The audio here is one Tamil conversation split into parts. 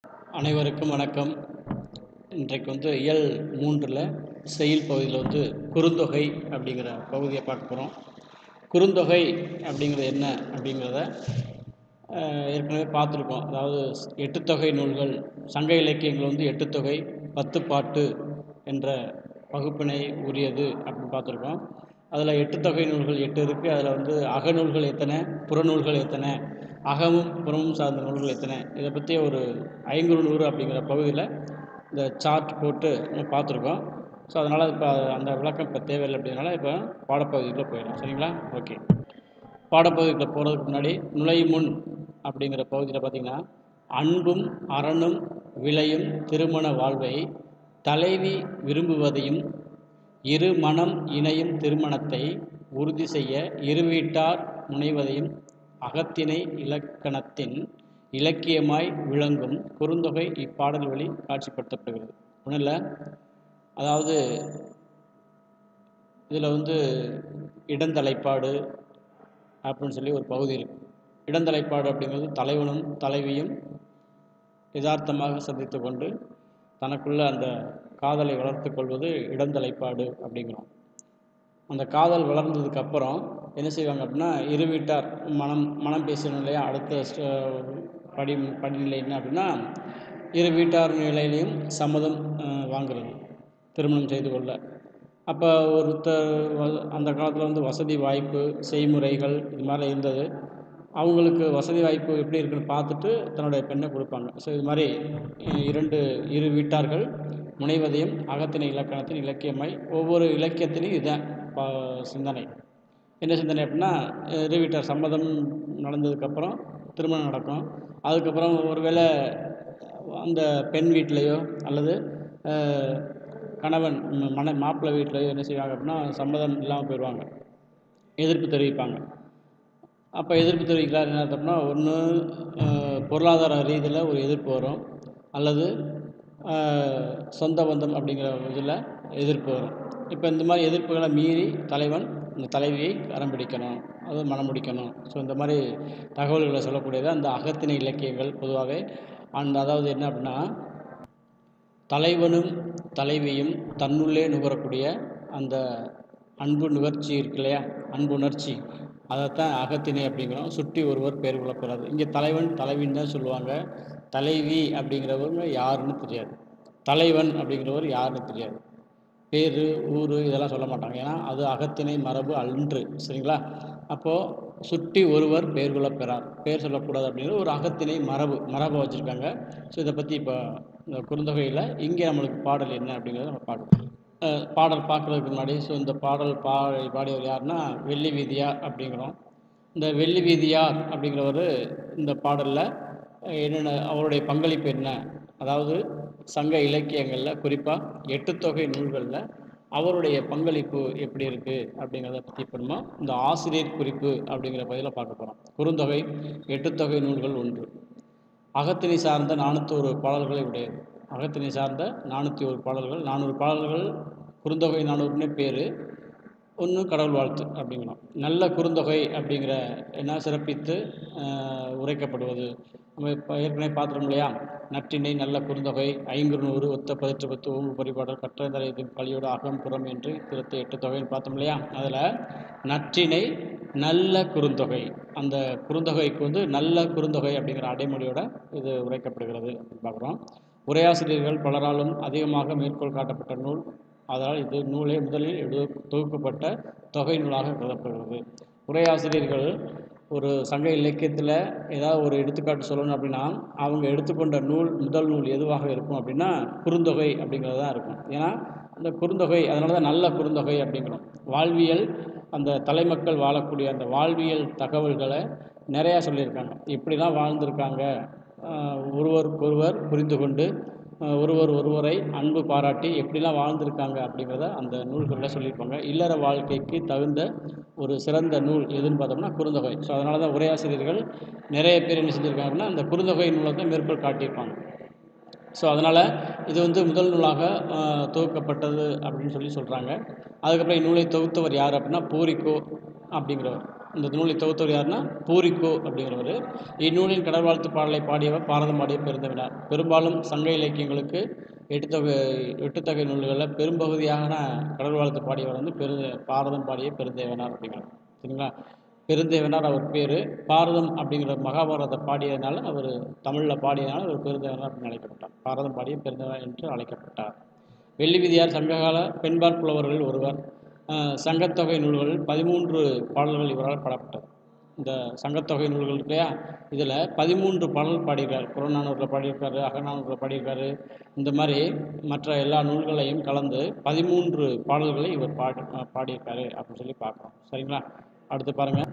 அனைவருக்கும் வணக்கம் இன்றைக்கு வந்து இயல் மூன்றில் செயல் பகுதியில் வந்து குறுந்தொகை அப்படிங்கிற பகுதியை பார்க்க போகிறோம் குறுந்தொகை அப்படிங்கிறது என்ன அப்படிங்கிறத அஹ், ஏற்கனவே பார்த்துருக்கோம் அதாவது எட்டுத்தொகை நூல்கள் சங்க இலக்கியங்கள் வந்து எட்டுத்தொகை பத்து பாட்டு என்ற பகுப்பினை உரியது அப்படின்னு பார்த்துருக்கோம் அதில் எட்டுத்தொகை நூல்கள் எட்டு இருக்குது அதில் வந்து அகநூல்கள் எத்தனை புறநூல்கள் எத்தனை அகமும் புறமும் சார்ந்த நூல்கள் எத்தனை இதை பற்றி ஒரு ஐங்குறு நூறு அப்படிங்கிற பகுதியில் இந்த சார்ட் போட்டு நம்ம பார்த்துருக்கோம் ஸோ அதனால் இப்போ அந்த விளக்கம் இப்போ தேவையில்லை அப்படிங்கிறனால இப்போ பாடப்பகுதிக்குள்ளே போயிடலாம் சரிங்களா ஓகே பாடப்பகுதிக்குள்ளே போகிறதுக்கு முன்னாடி நுழையும் முன் அப்படிங்கிற பகுதியில் பார்த்திங்கன்னா அன்பும் அரணும் விளையும் திருமண வாழ்வை தலைவி விரும்புவதையும் இரு மனம் இணையும் திருமணத்தை உறுதி செய்ய இரு வீட்டார் முனைவதையும் அகத்திணை இலக்கணத்தின் இலக்கியமாய் விளங்கும் குறுந்தொகை இப்பாடல் வழி காட்சிப்படுத்தப்படுகிறது ஒன்றும் இல்லை அதாவது இதில் வந்து இடந்தலைப்பாடு அப்படின்னு சொல்லி ஒரு பகுதி இருக்கு இடந்தலைப்பாடு அப்படிங்கிறது தலைவனும் தலைவியும் யதார்த்தமாக சந்தித்து கொண்டு தனக்குள்ள அந்த காதலை வளர்த்து கொள்வது இடந்தலைப்பாடு அப்படிங்கிறோம் அந்த காதல் வளர்ந்ததுக்கு அப்புறம் என்ன செய்வாங்க அப்படின்னா இரு வீட்டார் மனம் மனம் பேசணும் இல்லையா அடுத்த ஸ்ட- படி படிநிலை என்ன அப்படின்னா இரு வீட்டார் நிலையிலையும் சம்மதம் அஹ், வாங்குறது திருமணம் செய்து கொள்ள அப்போ ஒருத்தர் வ- அந்த காலத்தில் வந்து வசதி வாய்ப்பு செய்முறைகள் இது மாதிரி இருந்தது அவங்களுக்கு வசதி வாய்ப்பு எப்படி இருக்குன்னு பார்த்துட்டு தன்னுடைய பெண்ணை கொடுப்பாங்க ஸோ இது மாதிரி இ- இரண்டு இரு வீட்டார்கள் முனைவதையும் அகத்திணை இலக்கணத்தின் இலக்கியமாய் ஒவ்வொரு இலக்கியத்திலையும் இதுதான் பா- சிந்தனை என்ன சிந்தனை அப்படின்னா இரு வீட்டார் சம்மதம் நடந்ததுக்கப்புறம் திருமணம் நடக்கும் அதுக்கப்புறம் ஒருவேளை அந்த பெண் வீட்லேயோ அல்லது அஹ், கணவன் ம- மன மாப்பிள்ளை வீட்லேயோ என்ன செய்வாங்க அப்படின்னா சம்மதம் இல்லாமல் போயிடுவாங்க எதிர்ப்பு தெரிவிப்பாங்க அப்போ எதிர்ப்பு தெரிவிக்கிறார் என்ன அர்த்தம்னா ஒன்று பொருளாதார ரீதியில் ஒரு எதிர்ப்பு வரும் அல்லது அஹ், சொந்த பந்தம் அப்படிங்கிற இதில் எதிர்ப்பு வரும் இப்போ இந்த மாதிரி எதிர்ப்புகளை மீறி தலைவன் இந்த தலைவியை கரம் பிடிக்கணும் அது மனம் முடிக்கணும் ஸோ இந்த மாதிரி தகவல்களை சொல்லக்கூடியது அந்த அகத்திணை இலக்கியங்கள் பொதுவாகவே அந்த அதாவது என்ன அப்படின்னா தலைவனும் தலைவியும் தன்னுள்ளே நுகரக்கூடிய அந்த அன்பு நுகர்ச்சி இருக்கு இல்லையா அன்பு உணர்ச்சி அதைத்தான் அகத்திணை அப்படிங்கிறோம் சுட்டி ஒருவர் பேர் கொள்ளக்கூடாது இங்கே தலைவன் தலைவின்னு தான் சொல்லுவாங்க தலைவி அப்படிங்கிறவங்க யாருன்னு தெரியாது தலைவன் அப்படிங்கிறவர் யாருன்னு தெரியாது பேர் ஊர் இதெல்லாம் சொல்ல மாட்டாங்க ஏன்னா அது அகத்திணை மரபு அன்று சரிங்களா அப்போது சுட்டி ஒருவர் பேர் கொள்ள பெறார் பேர் சொல்லக்கூடாது அப்படிங்கிற ஒரு அகத்திணை மரபு மரபை வச்சுருக்காங்க ஸோ இதை பற்றி இப்போ இந்த குறுந்தொகையில் இங்கே நம்மளுக்கு பாடல் என்ன அப்படிங்கிறத நம்ம பார்க்கணும் அஹ் பாடல் பார்க்குறதுக்கு முன்னாடி ஸோ இந்த பாடல் பா பாடியவர் யாருன்னா வெள்ளி வீதியார் அப்படிங்கிறோம் இந்த வெள்ளி வீதியார் அப்படிங்கிறவர் இந்த பாடலில் என்னென்ன அவருடைய பங்களிப்பு என்ன அதாவது சங்க இலக்கியங்களில் குறிப்பாக எட்டுத்தொகை நூல்களில் அவருடைய பங்களிப்பு எப்படி இருக்குது அப்படிங்கிறத பற்றி இப்போ நம்ம இந்த ஆசிரியர் குறிப்பு அப்படிங்கிற பகுதியில் பார்க்க போகிறோம் குறுந்தொகை எட்டுத்தொகை நூல்கள் ஒன்று அகத்திணை சார்ந்த நானூற்றோரு பாடல்களை உடையது அகத்திணை சார்ந்த நானூற்றி ஒரு பாடல்கள் நானூறு பாடல்கள் குறுந்தொகை நானூறுனே பேர் ஒன்று கடவுள் வாழ்த்து அப்படிங்கிறோம் நல்ல குறுந்தொகை அப்படிங்கிற என்ன சிறப்பித்து ஆஹ், உரைக்கப்படுவது நம்ம இப்போ ஏற்கனவே பார்த்துருக்கோம் இல்லையா நற்றிணை நல்ல குறுந்தொகை ஐங்குறுநூறு ஒத்த பதிற்று பத்து ஓம்பு பரிபாடல் கற்றந்தரை கலியோடு அகம் புறம் என்று திருத்த எட்டு தொகைன்னு பார்த்தோம் இல்லையா அதில் நற்றிணை நல்ல குறுந்தொகை அந்த குறுந்தொகைக்கு வந்து நல்ல குறுந்தொகை அப்படிங்கிற அடைமொழியோட இது உரைக்கப்படுகிறது அப்படின்னு பார்க்குறோம் உரையாசிரியர்கள் பலராலும் அதிகமாக மேற்கோள் காட்டப்பட்ட நூல் அதனால் இது நூலே முதலில் எழு தொகுக்கப்பட்ட தொகை நூலாக கருதப்படுகிறது உரையாசிரியர்கள் ஒரு சங்க இலக்கியத்தில் ஏதாவது ஒரு எடுத்துக்காட்டு சொல்லணும் அப்படின்னா அவங்க எடுத்துக்கொண்ட நூல் முதல் நூல் எதுவாக இருக்கும் அப்படின்னா குறுந்தொகை அப்படிங்கிறது தான் இருக்கும் ஏன்னா அந்த குறுந்தொகை அதனால தான் நல்ல குறுந்தொகை அப்படிங்கிறோம் வாழ்வியல் அந்த தலைமக்கள் வாழக்கூடிய அந்த வாழ்வியல் தகவல்களை நிறையா சொல்லியிருக்காங்க இப்படிலாம் வாழ்ந்திருக்காங்க ஆஹ் ஒருவருக்கொருவர் புரிந்து கொண்டு ஆஹ் ஒருவர் ஒருவரை அன்பு பாராட்டி எப்படிலாம் வாழ்ந்திருக்காங்க அப்படிங்கிறத அந்த நூல்களில் சொல்லியிருப்பாங்க இல்லற வாழ்க்கைக்கு தகுந்த ஒரு சிறந்த நூல் எதுன்னு பார்த்தோம்னா குறுந்தொகை ஸோ அதனால தான் உரையாசிரியர்கள் நிறைய பேர் என்ன செஞ்சுருக்காங்க அப்படின்னா அந்த குறுந்தொகை நூலை தான் மேற்கோள் காட்டியிருப்பாங்க ஸோ அதனால் இது வந்து முதல் நூலாக ஆஹ், தொகுக்கப்பட்டது அப்படின்னு சொல்லி சொல்கிறாங்க அதுக்கப்புறம் இந்நூலை தொகுத்தவர் யார் அப்படின்னா பூரிக்கோ அப்படிங்கிறவர் இந்த நூலை தொகுத்தவர் யாருன்னா பூரிக்கோ அப்படிங்கிறவர் இந்நூலின் கடல் வாழ்த்து பாடலை பாடியவர் பாரதம் பாடிய பெருந்தவினார் பெரும்பாலும் சங்க இலக்கியங்களுக்கு எட்டுத்தொகை எட்டுத்தொகை நூல்களில் பெரும்பகுதியான கடல் வாழ்த்து பாடியவர் வந்து பெரு பாரதம் பாடிய பெருந்தேவனார் அப்படிங்கிறார் சரிங்களா பெருந்தேவனார் அவர் பேர் பாரதம் அப்படிங்கிற மகாபாரதத்தை பாடியதுனால அவர் தமிழில் பாடியதுனால அவர் பெருந்தேவனார் அப்படின்னு அழைக்கப்பட்டார் பாரதம் பாடிய பெருந்தேவனார் என்று அழைக்கப்பட்டார் வெள்ளி விதியார் சங்ககால பெண்பால் புலவர்கள் ஒருவர் அஹ், சங்கத்தொகை நூல்கள் பதிமூன்று பாடல்கள் இவரால் பாடப்பட்டது இந்த சங்கத்தொகை நூல்கள் இருக்கு இல்லையா இதில் பதிமூன்று பாடல் பாடியிருக்காரு புறநானூரில் பாடியிருக்காரு அகநானூரில் பாடியிருக்காரு இந்த மாதிரி மற்ற எல்லா நூல்களையும் கலந்து பதிமூன்று பாடல்களை இவர் பாடி அஹ், பாடியிருக்காரு அப்படின்னு சொல்லி பார்க்குறோம் சரிங்களா அடுத்து பாருங்கள்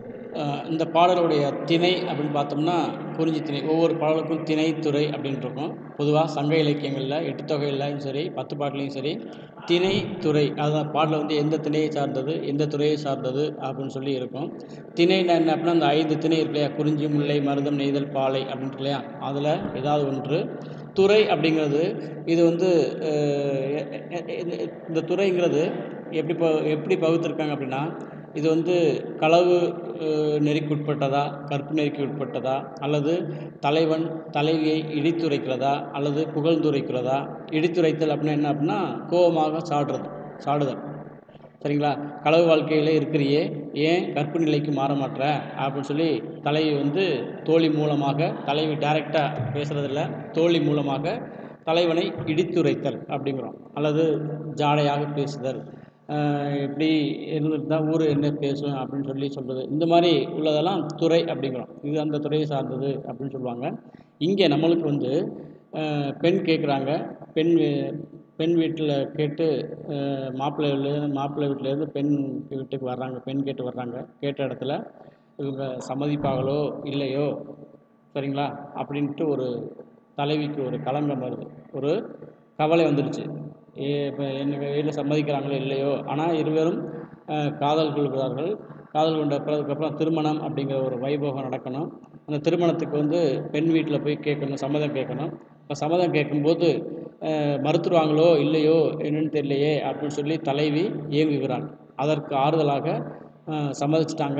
அஹ் இந்த பாடலுடைய திணை அப்படின்னு பார்த்தோம்னா குறிஞ்சி திணை ஒவ்வொரு பாடலுக்கும் திணை துறை அப்படின்னு இருக்கும் பொதுவாக சங்க இலக்கியங்களில் எட்டு தொகையிலையும் சரி பத்து பாடலையும் சரி திணை துறை அதான் பாடல் வந்து எந்த திணையை சார்ந்தது எந்த துறையை சார்ந்தது அப்படின்னு சொல்லி இருக்கும் திணைன்னா என்ன அப்படின்னா அந்த ஐந்து திணை இருக்கு இல்லையா குறிஞ்சி முல்லை மருதம் நெய்தல் பாலை அப்படின்ட்டு இல்லையா அதில் ஏதாவது ஒன்று துறை அப்படிங்கிறது இது வந்து அஹ், எ- எ- எ- இந்த துறைங்கிறது எப்படி ப எப்படி பகுத்திருக்காங்க அப்படின்னா இது வந்து களவு அஹ், நெறிக்கு உட்பட்டதா கற்பு நெறிக்கு உட்பட்டதா அல்லது தலைவன் தலைவியை இடித்துரைக்கிறதா அல்லது புகழ்ந்துரைக்கிறதா இடித்துரைத்தல் அப்படின்னா என்ன அப்படின்னா கோபமாக சாடுறது சாடுதல் சரிங்களா களவு வாழ்க்கையில் இருக்கிறியே ஏன் கற்பு நிலைக்கு மாற மாட்ற அப்படின்னு சொல்லி தலைவி வந்து தோழி மூலமாக தலைவி டைரெக்டாக பேசுகிறதில்ல தோழி மூலமாக தலைவனை இடித்துரைத்தல் அப்படிங்கிறோம் அல்லது ஜாடையாக பேசுதல் ஆஹ் இப்படி இருந்துட்டு ஊர் என்ன பேசும் அப்படின்னு சொல்லி சொல்கிறது இந்த மாதிரி உள்ளதெல்லாம் துறை அப்படிங்கிறோம் இது அந்த துறையை சார்ந்தது அப்படின்னு சொல்லுவாங்க இங்கே நம்மளுக்கு வந்து ஆஹ் பெண் கேட்குறாங்க பெண் வே- பெண் வீட்டில் கேட்டு ஆஹ் மாப்பிள்ளை மாப்பிள்ளை வீட்டிலேருந்து பெண் வீட்டுக்கு வர்றாங்க பெண் கேட்டு வர்றாங்க கேட்ட இடத்துல இவங்க சம்மதிப்பாங்களோ இல்லையோ சரிங்களா அப்படின்ட்டு ஒரு தலைவிக்கு ஒரு களங்கம் வருது ஒரு கவலை வந்துடுச்சு ஏ இப்போ எங்கள் வீட்டில் சம்மதிக்கிறாங்களோ இல்லையோ ஆனால் இருவரும் அஹ், காதல் கொள்கிறார்கள் காதல் கொண்ட பிறகுக்கப்புறம் திருமணம் அப்படிங்கிற ஒரு வைபோகம் நடக்கணும் அந்த திருமணத்துக்கு வந்து பெண் வீட்டில் போய் கேட்கணும் சம்மதம் கேட்கணும் இப்போ சம்மதம் கேட்கும்போது அஹ், மறுத்துருவாங்களோ இல்லையோ என்னன்னு தெரியலையே அப்படின்னு சொல்லி தலைவி இயங்குகிறாள் அதற்கு ஆறுதலாக அஹ், சம்மதிச்சிட்டாங்க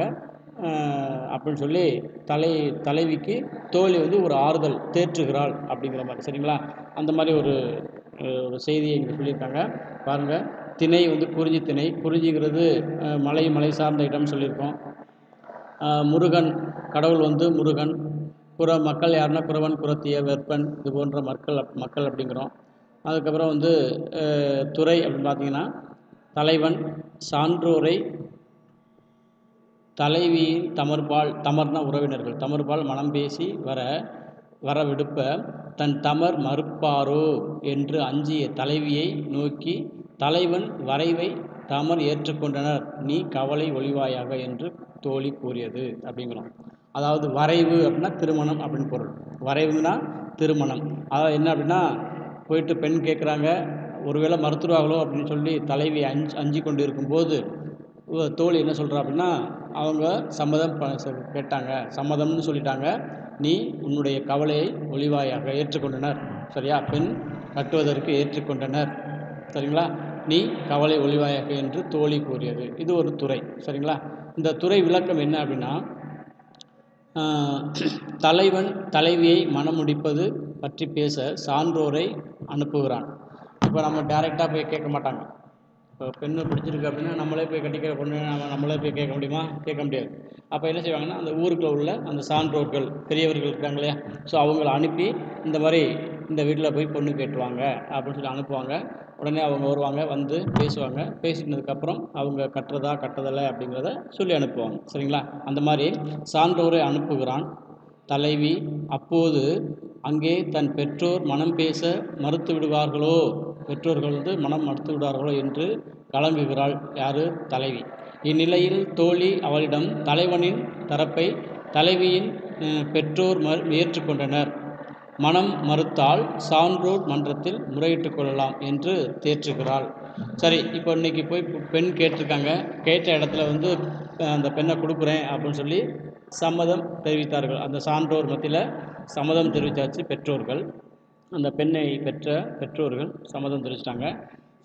அஹ் அப்படின்னு சொல்லி தலை தலைவிக்கு தோழி வந்து ஒரு ஆறுதல் தேற்றுகிறாள் அப்படிங்கிற மாதிரி சரிங்களா அந்த மாதிரி ஒரு அஹ், ஒரு செய்தியை இங்கே சொல்லியிருக்காங்க பாருங்கள் திணை வந்து குறிஞ்சி திணை குறிஞ்சிங்கிறது அஹ், மலை மலை சார்ந்த இடம் சொல்லியிருக்கோம் அஹ், முருகன் கடவுள் வந்து முருகன் குற மக்கள் யாருன்னா குறவன் குறத்திய வெப்பன் இது போன்ற மக்கள் அப்- மக்கள் அப்படிங்கிறோம் அதுக்கப்புறம் வந்து அஹ், துறை அப்படின்னு பார்த்தீங்கன்னா தலைவன் சான்றோரை தலைவியின் தமர்பால் தமர்னா உறவினர்கள் தமர்பால் மனம் பேசி வர வர விடுப்ப தன் தமர் மறுப்பாரோ என்று அஞ்சிய தலைவியை நோக்கி தலைவன் வரைவை தமர் ஏற்றுக்கொண்டனர் நீ கவலை ஒளிவாயாக என்று தோழி கூறியது அப்படிங்கிறோம் அதாவது வரைவு அப்படின்னா திருமணம் அப்படின்னு பொருள் வரைவுனா திருமணம் அதாவது என்ன அப்படின்னா போயிட்டு பெண் கேட்குறாங்க ஒருவேளை மறுத்துருவாங்களோ அப்படின்னு சொல்லி தலைவி அஞ்சு அஞ்சு கொண்டு இருக்கும்போது இவ- தோழி என்ன சொல்கிறா அப்படின்னா அவங்க சம்மதம் ப ச- கேட்டாங்க சம்மதம்னு சொல்லிட்டாங்க நீ உன்னுடைய கவலையை ஒளிவாயாக ஏற்றுக்கொண்டனர் சரியா பெண் கட்டுவதற்கு ஏற்றுக்கொண்டனர் சரிங்களா நீ கவலை ஒளிவாயாக என்று தோழி கூறியது இது ஒரு துறை சரிங்களா இந்த துறை விளக்கம் என்ன அப்படின்னா ஆஹ், தலைவன் தலைவியை மணமுடிப்பது பற்றி பேச சான்றோரை அனுப்புகிறான் இப்போ நம்ம டைரெக்டாக போய் கேட்க மாட்டாங்க இப்போ பெண்ணு பிடிச்சிருக்கு அப்படின்னா நம்மளே போய் கட்டிக்கிற பொண்ணு நம்ம நம்மளே போய் கேட்க முடியுமா கேட்க முடியாது அப்போ என்ன செய்வாங்கன்னா அந்த ஊருக்குள்ள உள்ள அந்த சான்றோர்கள் பெரியவர்கள் இருக்காங்க இல்லையா ஸோ அவங்கள அனுப்பி இந்த மாதிரி இந்த வீட்டில் போய் பொண்ணு கேட்டுவாங்க அப்படின்னு சொல்லி அனுப்புவாங்க உடனே அவங்க வருவாங்க வந்து பேசுவாங்க பேசினதுக்கப்புறம் அவங்க கட்டுறதா கட்டுறதில்லை அப்படிங்கிறத சொல்லி அனுப்புவாங்க சரிங்களா அந்த மாதிரி சான்றோரை அனுப்புகிறான் தலைவி அப்போது அங்கே தன் பெற்றோர் மனம் பேச மறுத்து விடுவார்களோ பெற்றோர்கள் வந்து மனம் மறுத்து விடுவார்களோ என்று கலங்குகிறாள் யாரு தலைவி இந்நிலையில் தோழி அவளிடம் தலைவனின் தரப்பை தலைவியின் அஹ், பெற்றோர் மறு ஏற்றுக்கொண்டனர் மனம் மறுத்தால் சான்றோர் மன்றத்தில் முறையிட்டுக் கொள்ளலாம் என்று தேற்றுகிறாள் சரி இப்போ இன்னைக்கு போய் பெ- பெண் கேட்டிருக்காங்க கேட்ட இடத்துல வந்து அஹ், அந்த பெண்ணை கொடுக்குறேன் அப்படின்னு சொல்லி சம்மதம் தெரிவித்தார்கள் அந்த சான்றோர் மத்தியில் சம்மதம் தெரிவித்தாச்சு பெற்றோர்கள் அந்த பெண்ணை பெற்ற பெற்றோர்கள் சம்மதம் தெரிவிச்சிட்டாங்க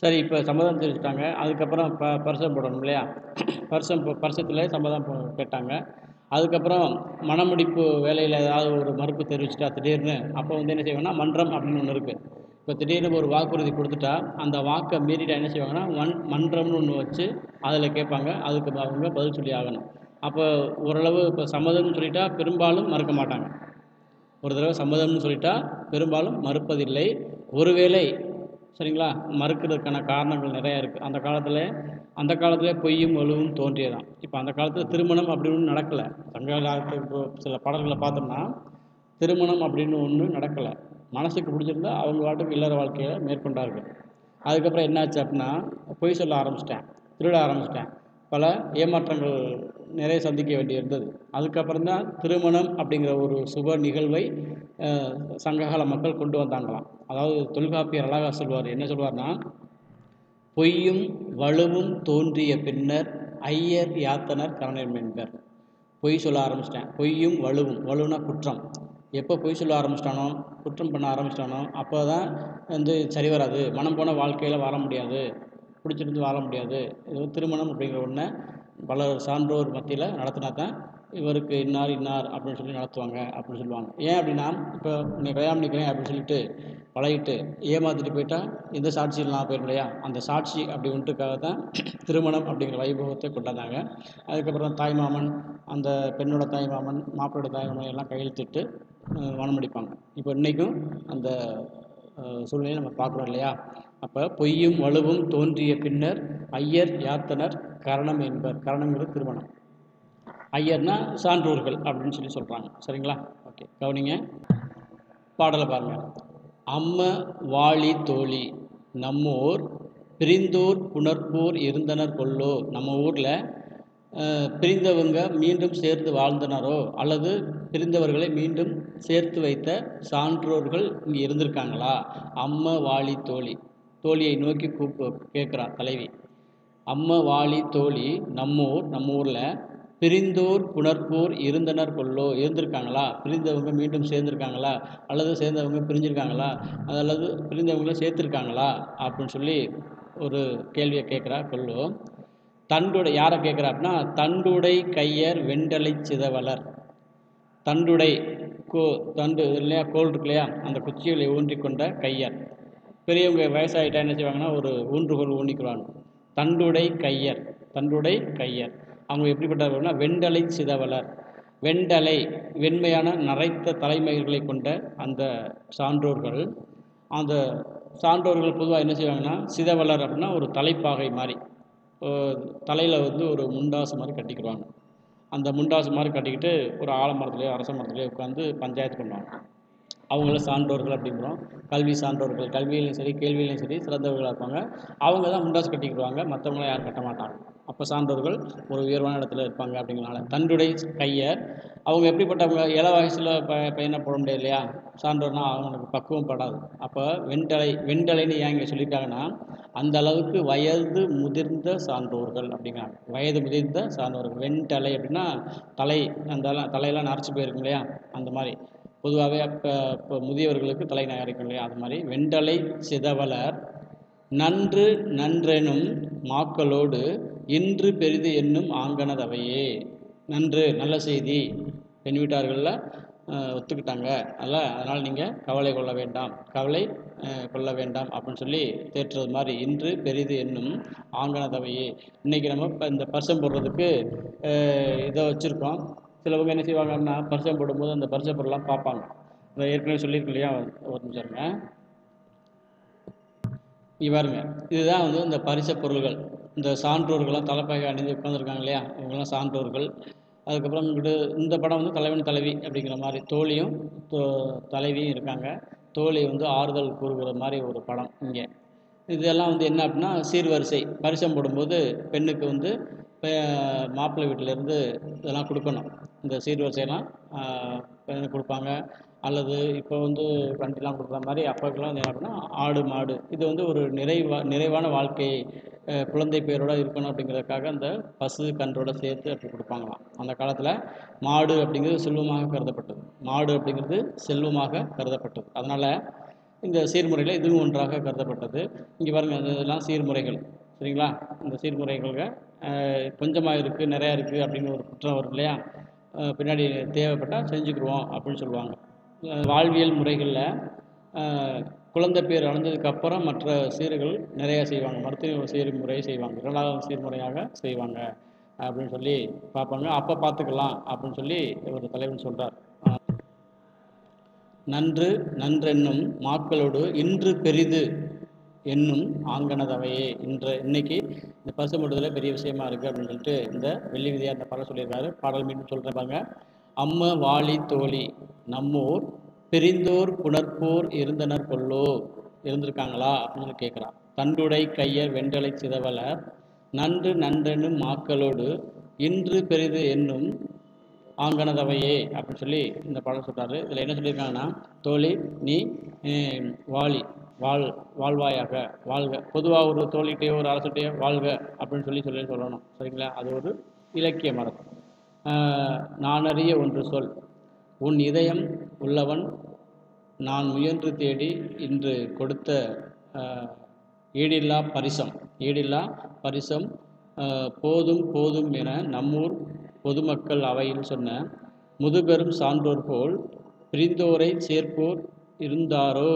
சரி இப்போ சம்மதம் தெரிவிச்சிட்டாங்க அதுக்கப்புறம் ப பரிசம் போடணும் இல்லையா பரிசம் போ- பரிசத்தில் சம்மதம் போ- கேட்டாங்க அதுக்கப்புறம் மணமுடிப்பு வேலையில் ஏதாவது ஒரு மறுப்பு தெரிவிச்சிட்டா திடீர்னு அப்போ வந்து என்ன செய்வாங்கன்னா மன்றம் அப்படின்னு ஒன்று இருக்குது இப்போ திடீர்னு ஒரு வாக்குறுதி கொடுத்துட்டா அந்த வாக்கை மீறிட்டா என்ன செய்வாங்கன்னா மண் மன்றம்னு ஒன்று வச்சு அதில் கேட்பாங்க அதுக்கு அவங்க பதில் சொல்லி ஆகணும் அப்போ ஓரளவு இப்போ சம்மதம்னு சொல்லிட்டா பெரும்பாலும் மறுக்க மாட்டாங்க ஒரு தடவை சம்மதம்னு சொல்லிட்டா பெரும்பாலும் மறுப்பதில்லை ஒருவேளை சரிங்களா மறுக்கிறதுக்கான காரணங்கள் நிறையா இருக்குது அந்த காலத்தில் அந்த காலத்தில் பொய்யும் வலுவும் தோன்றியதான் இப்போ அந்த காலத்தில் திருமணம் அப்படின்னு ஒன்று நடக்கலை சங்க காலத்து இப்போ சில பாடல்களை பார்த்தோம்னா திருமணம் அப்படின்னு ஒன்று நடக்கலை மனசுக்கு பிடிச்சிருந்தா அவங்க வாட்டுக்கு இல்லற வாழ்க்கையை மேற்கொண்டார்கள் அதுக்கப்புறம் என்னாச்சு அப்படின்னா பொய் சொல்ல ஆரம்பிச்சிட்டேன் திருட ஆரம்பிச்சிட்டேன் பல ஏமாற்றங்கள் நிறைய சந்திக்க வேண்டி இருந்தது அதுக்கப்புறம் தான் திருமணம் அப்படிங்கிற ஒரு சுப நிகழ்வை அஹ், சங்ககால மக்கள் கொண்டு வந்தாங்களாம் அதாவது தொல்காப்பியர் அழகா சொல்வார் என்ன சொல்வார்னா பொய்யும் வலுவும் தோன்றிய பின்னர் ஐயர் யாத்தனர் கரணம் என்பர் பொய் சொல்ல ஆரம்பிச்சிட்டேன் பொய்யும் வலுவும் வலுனா குற்றம் எப்போ பொய் சொல்ல ஆரம்பிச்சிட்டானோ குற்றம் பண்ண ஆரம்பிச்சிட்டானோ அப்போ தான் வந்து சரி வராது மனம் போன வாழ்க்கையில் வாழ முடியாது பிடிச்சிருந்து வாழ முடியாது இது வந்து திருமணம் அப்படிங்கிற ஒன்றை பல சான்றோர் மத்தியில் நடத்தினா தான் இவருக்கு இன்னார் இன்னார் அப்படின்னு சொல்லி நடத்துவாங்க அப்படின்னு சொல்லுவாங்க ஏன் அப்படின்னா இப்போ நீ கல்யாணம் பண்ணிக்கிறேன் அப்படின்னு சொல்லிட்டு பழகிட்டு ஏமாத்திட்டு போயிட்டா எந்த சாட்சியில் நான் போயிடும் இல்லையா அந்த சாட்சி அப்படி ஒன்றுக்காக தான் திருமணம் அப்படிங்கிற வைபவத்தை கொண்டாந்தாங்க அதுக்கப்புறம் தாய்மாமன் அந்த பெண்ணோட தாய்மாமன் மாப்பிள்ளோட தாய்மாமன் எல்லாம் கையெழுத்திட்டு அஹ், மணம் முடிப்பாங்க இப்போ இன்றைக்கும் அந்த அஹ், சூழ்நிலையை நம்ம பார்க்குறோம் இல்லையா அப்போ பொய்யும் வலுவும் தோன்றிய பின்னர் ஐயர் யாத்தனர் கரணம் என்பர் கரணங்கிறது திருமணம் ஐயர்னா சான்றோர்கள் அப்படின்னு சொல்லி சொல்கிறாங்க சரிங்களா ஓகே கவனிங்க பாடலை பாருங்க அம்ம வாளி தோழி நம்மூர் பிரிந்தோர் புணர்ப்போர் இருந்தனர் கொல்லோ நம்ம ஊரில் பிரிந்தவங்க மீண்டும் சேர்ந்து வாழ்ந்தனரோ அல்லது பிரிந்தவர்களை மீண்டும் சேர்த்து வைத்த சான்றோர்கள் இங்கே இருந்திருக்காங்களா அம்ம வாளி தோழி தோழியை நோக்கி கூப்பு கேட்குறா தலைவி அம்ம வாளி தோழி நம்மூர் நம்ம ஊரில் பிரிந்தோர் புணர்ப்போர் இருந்தனர் கொல்லோ இருந்திருக்காங்களா பிரிந்தவங்க மீண்டும் சேர்ந்திருக்காங்களா அல்லது சேர்ந்தவங்க பிரிஞ்சிருக்காங்களா அல்லது பிரிந்தவங்கள சேர்த்துருக்காங்களா அப்படின்னு சொல்லி ஒரு கேள்வியை கேட்குறா கொல்லோ தண்டுடை யாரை கேட்குறா அப்படின்னா தண்டுடை கையர் வெண்டலை சிதவலர் தண்டுடை கோ தண்டு இல்லையா கோல் இருக்கு இல்லையா அந்த குச்சிகளை ஊன்றி கொண்ட கையர் பெரியவங்க வயசாகிட்டா என்ன செய்வாங்கன்னா ஒரு ஊன்றுகோல் ஊன்றிக்குவாங்க தண்டுடை கையர் தண்டுடை கையர் அவங்க எப்படிப்பட்டவர்கள்னா வெண்டலை சிதவலர் வெண்டலை வெண்மையான நரைத்த தலைமயிர்களை கொண்ட அந்த சான்றோர்கள் அந்த சான்றோர்கள் பொதுவாக என்ன செய்வாங்கன்னா சிதவலர் அப்படின்னா ஒரு தலைப்பாகை மாதிரி தலையில் வந்து ஒரு முண்டாசு மாதிரி கட்டிக்கிடுவாங்க அந்த முண்டாசு மாதிரி கட்டிக்கிட்டு ஒரு ஆலமரத்துலேயோ அரச மரத்துலேயோ உட்காந்து பஞ்சாயத்து பண்ணுவாங்க அவங்கள சான்றோர்கள் அப்படிங்கிறோம் கல்வி சான்றோர்கள் கல்வியிலையும் சரி கேள்வியிலையும் சரி சிறந்தவர்களாக இருப்பாங்க அவங்க தான் முண்டாசு கட்டிக்கிடுவாங்க மற்றவங்கள யாரும் கட்ட மாட்டாங்க அப்போ சான்றோர்கள் ஒரு உயர்வான இடத்துல இருப்பாங்க அப்படிங்கிறனால தண்டுடை கையர் அவங்க எப்படிப்பட்டவங்க இள வயசில் ப பையனை போட முடியாது இல்லையா சான்றோர்னா அவங்களுக்கு பக்குவம் படாது அப்போ வெண்டலை வெண்டலைன்னு ஏன் இங்கே சொல்லியிருக்காங்கன்னா அந்த அளவுக்கு வயது முதிர்ந்த சான்றோர்கள் அப்படிங்கிறாங்க வயது முதிர்ந்த சான்றோர்கள் வெண்டலை அப்படின்னா தலை அந்த தலையெல்லாம் நரைச்சி போயிருக்கும் இல்லையா அந்த மாதிரி பொதுவாகவே அப்போ இப்போ முதியவர்களுக்கு தலை நகரிக்கும் இல்லையா அது மாதிரி வெண்டலை சிதவலர் நன்று நன்றெனும் மாக்களோடு இன்று பெரிது என்னும் ஆங்கனதவையே நன்று நல்ல செய்தி பெண் வீட்டார்களில் ஒத்துக்கிட்டாங்க அல்ல அதனால் நீங்கள் கவலை கொள்ள வேண்டாம் கவலை அஹ், கொள்ள வேண்டாம் அப்படின்னு சொல்லி தேற்றுறது மாதிரி இன்று பெரிது என்னும் ஆங்கனதவையே இன்றைக்கி நம்ம இப்போ இந்த பரிசம் போடுறதுக்கு அஹ், இதை வச்சுருக்கோம் சிலவங்க என்ன செய்வாங்கன்னா பரிசம் போடும்போது அந்த பரிச பொருள்லாம் பார்ப்பாங்க இதை ஏற்கனவே சொல்லியிருக்கோம் இல்லையா ஒரு நிமிஷம் இருங்க இங்க பாருங்க இதுதான் வந்து இந்த பரிச பொருள்கள் இந்த சான்றோர்கள்லாம் தலைப்பாகை அணிந்து உட்காந்துருக்காங்க இல்லையா இவங்கெல்லாம் சான்றோர்கள் அதுக்கப்புறம் இங்கிட்டு இந்த படம் வந்து தலைவன் தலைவி அப்படிங்கிற மாதிரி தோழியும் தோ- தலைவியும் இருக்காங்க தோழி வந்து ஆறுதல் கூறுகிற மாதிரி ஒரு படம் இங்கே இதெல்லாம் வந்து என்ன அப்படின்னா சீர்வரிசை பரிசம் போடும்போது பெண்ணுக்கு வந்து பெ- மாப்பிள்ளை வீட்டிலேருந்து இதெல்லாம் கொடுக்கணும் இந்த சீர்வரிசையெல்லாம் ஆஹ், பெண்ணுக்கு கொடுப்பாங்க அல்லது இப்போ வந்து வண்டிலாம் கொடுக்குற மாதிரி அப்போக்கெல்லாம் வந்து என்ன அப்படின்னா ஆடு மாடு இது வந்து ஒரு நிறைவா நிறைவான வாழ்க்கை அஹ், குழந்தை பேரோட இருக்கணும் அப்படிங்கிறதுக்காக அந்த பசு கன்றோட சேர்த்து அப்படி கொடுப்பாங்களாம் அந்த காலத்தில் மாடு அப்படிங்கிறது செல்வமாக கருதப்பட்டது மாடு அப்படிங்கிறது செல்வமாக கருதப்பட்டது அதனால் இந்த சீர்முறையில் இதுவும் ஒன்றாக கருதப்பட்டது இங்கே பாருங்க இதெல்லாம் சீர்முறைகள் சரிங்களா இந்த சீர்முறைகளுக்கு கொஞ்சமாக இருக்குது நிறையா இருக்குது அப்படின்னு ஒரு குற்றம் வரும் இல்லையா அஹ் பின்னாடி தேவைப்பட்டால் செஞ்சுக்கிருவோம் அப்படின்னு சொல்லுவாங்க அஹ் வாழ்வியல் முறைகளில் குழந்தை பேர் அடைஞ்சதுக்கப்புறம் மற்ற சீர்கள் நிறையா செய்வாங்க மருத்துவ சீர்முறை செய்வாங்க இரண்டாவது சீர்முறையாக செய்வாங்க அப்படின்னு சொல்லி பார்ப்பாங்க அப்போ பார்த்துக்கலாம் அப்படின்னு சொல்லி ஒரு தலைவன் சொல்கிறார் நன்று நன்றென்னும் மாக்களோடு இன்று பெரிது என்னும் ஆங்கனதவையே இன்ற இன்னைக்கு இந்த பசு மூடுதல பெரிய விஷயமா இருக்குது அப்படின்னு சொல்லிட்டு இந்த வெள்ளி விதியா அந்த பாடல் சொல்லியிருக்காரு பாடல் மீண்டும் சொல்கிறேன் பாருங்க அம்ம வாளி தோழி நம்மூர் பிரிந்தோர் புணர்ப்போர் இருந்தனர் கொல்லோ இருந்திருக்காங்களா அப்படின்னு சொல்லி கேட்குறான் தண்டுடை கையர் வெண்டலை சிதவலர் நன்று நன்றென்னும் மாக்களோடு இன்று பெரிது என்னும் ஆங்கனதவையே அப்படின்னு சொல்லி இந்த பாடம் சொல்றாரு இதில் என்ன சொல்லியிருக்காங்கன்னா தோழி நீ ஹம், வாழி வாழ் வாழ்வாயாக வாழ்க பொதுவாக ஒரு தோழிகிட்டயோ ஒரு அரசுகிட்டயோ வாழ்க அப்படின்னு சொல்லி சொல்லி சொல்லணும் சரிங்களா அது ஒரு இலக்கிய மரபு ஆஹ், நான் அறிய ஒன்று சொல் உன் இதயம் உள்ளவன் நான் முயன்று தேடி இன்று கொடுத்த ஆஹ், ஈடில்லா பரிசம் ஈடில்லா பரிசம் ஆஹ், போதும் போதும் என நம்மூர் பொதுமக்கள் அவையில் சொன்ன முதுபெரும் சான்றோர் போல் பிரிந்தோரை சேர்ப்போர் இருந்தாரோ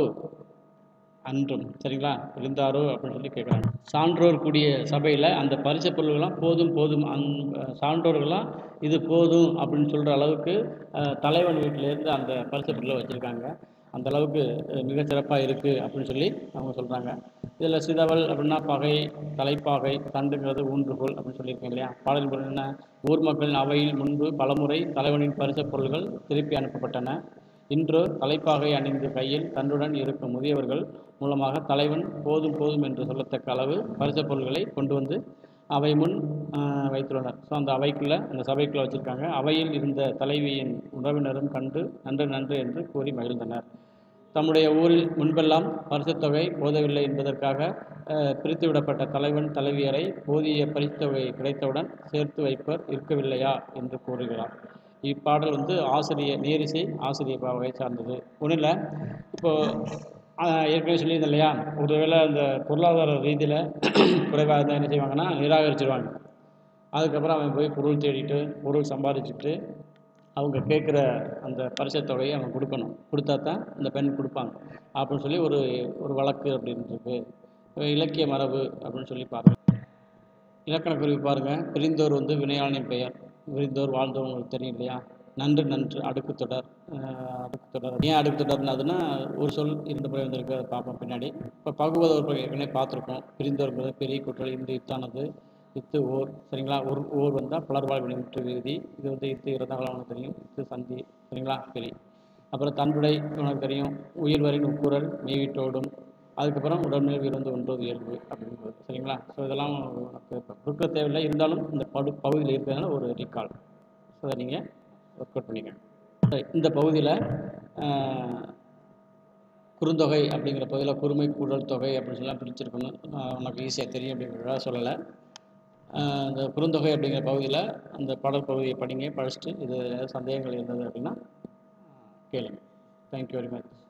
அன்றும் சரிங்களா இருந்தாரோ அப்படின்னு சொல்லி கேட்குறாங்க சான்றோர் கூடிய சபையில் அந்த பரிசு பொருள்கள்லாம் போதும் போதும் அந் சான்றோர்கள்லாம் இது போதும் அப்படின்னு சொல்கிற அளவுக்கு அஹ், தலைவன் வீட்டிலேருந்து அந்த பரிசு பொருளை வச்சுருக்காங்க அந்த அளவுக்கு அஹ், மிகச் சிறப்பாக இருக்குது அப்படின்னு சொல்லி அவங்க சொல்கிறாங்க இதில் சிதவல் அப்படின்னா பகை தலைப்பாகை தண்டுங்கிறது ஊன்றுகோல் அப்படின்னு சொல்லியிருக்கேன் இல்லையா பாடல் பொருள் என்ன ஊர் மக்களின் அவையில் முன்பு பலமுறை தலைவனின் பரிசு பொருள்கள் திருப்பி அனுப்பப்பட்டன இன்று தலைப்பாகை அணிந்து கையில் தன்னுடன் இருக்கும் முதியவர்கள் மூலமாக தலைவன் போதும் போதும் என்று சொல்லத்தக்க அளவு பரிசு பொருள்களை கொண்டு வந்து அவை முன் ஆஹ், வைத்துள்ளனர் ஸோ அந்த அவைக்குள்ளே அந்த சபைக்குள்ளே வச்சுருக்காங்க அவையில் இருந்த தலைவியின் உறவினரும் கண்டு நன்று நன்று என்று கூறி மகிழ்ந்தனர் தம்முடைய ஊரில் முன்பெல்லாம் பரிசுத் தொகை போதவில்லை என்பதற்காக அஹ், பிரித்து விடப்பட்ட தலைவன் தலைவியரை போதிய பரிசுத் தொகை கிடைத்தவுடன் சேர்த்து வைப்பர் இருக்கவில்லையா என்று கூறுகிறார் இப்பாடல் வந்து ஆசிரியர் நேரிசை ஆசிரியர் பாவகை சார்ந்தது ஒன்றும் இல்லை இப்போ ஆஹ், ஏற்கனவே சொல்லியிருந்தேன் இல்லையா ஒருவேளை அந்த பொருளாதார ரீதியில் குறைவாக இருந்தால் என்ன செய்வாங்கன்னா நிராகரிச்சிருவாங்க அதுக்கப்புறம் அவன் போய் பொருள் தேடிட்டு பொருள் சம்பாதிச்சுட்டு அவங்க கேட்குற அந்த பரிசத் தொகையை அவன் கொடுக்கணும் கொடுத்தா தான் இந்த பெண் கொடுப்பாங்க அப்படின்னு சொல்லி ஒரு ஒரு வழக்கு அப்படின்னு இருக்கு இலக்கிய மரபு அப்படின்னு சொல்லி பாருங்க இலக்கண குறிப்பு பாருங்க பிரிந்தோர் வந்து வினையாளனின் பெயர் விரிந்தோர் வாழ்ந்தோர் உங்களுக்கு தெரியும் இல்லையா நன்று நன்று அடுக்கு தொடர் அஹ் அடுக்கு தொடர் ஏன் அடுக்கு தொடர்னதுன்னா ஒரு சொல் இரண்டு முறை வந்திருக்கு அதை பார்ப்போம் பின்னாடி இப்போ பகுவத ஒரு ஏற்கனவே பார்த்துருக்கோம் பிரிந்தோர் பெரிய குற்றல் இந்த இத்தானது இத்து ஓர் சரிங்களா ஒரு ஓர் வந்தால் புலர்வாழ் வினைமுற்று விகுதி இது வந்து இத்து இருந்தாலும் உனக்கு தெரியும் இத்து சந்தி சரிங்களா சரி அப்புறம் தன்னுடை உனக்கு தெரியும் உயிர்வரின் உட்குரல் மெய்விட்டோடும் அதுக்கப்புறம் உடல்நிலை விருந்து ஒன்றது இயல்பு அப்படிங்கிறது சரிங்களா ஸோ இதெல்லாம் உனக்கு இப்போ கொடுக்க தேவையில்லை இருந்தாலும் இந்த படு பகுதியில் இருக்கிறதுனால ஒரு ரிகால் ஸோ அதை நீங்கள் ஒர்க் அவுட் பண்ணிக்கங்க சரி, இந்த பகுதியில் குறுந்தொகை அப்படிங்கிற பகுதியில் குறுமை கூடல் தொகை அப்படின்னு சொல்லலாம் பிரிச்சிருக்கணும் ஆஹ் உனக்கு ஈஸியாக தெரியும் அப்படிங்கிறத சொல்லலை ஆஹ் இந்த குறுந்தொகை அப்படிங்கிற பகுதியில் அந்த பாடல் பகுதியை படிங்க படிச்சுட்டு இது ஏதாவது சந்தேகங்கள் இருந்தது அப்படின்னா கேளுங்க தேங்க்யூ வெரி மச்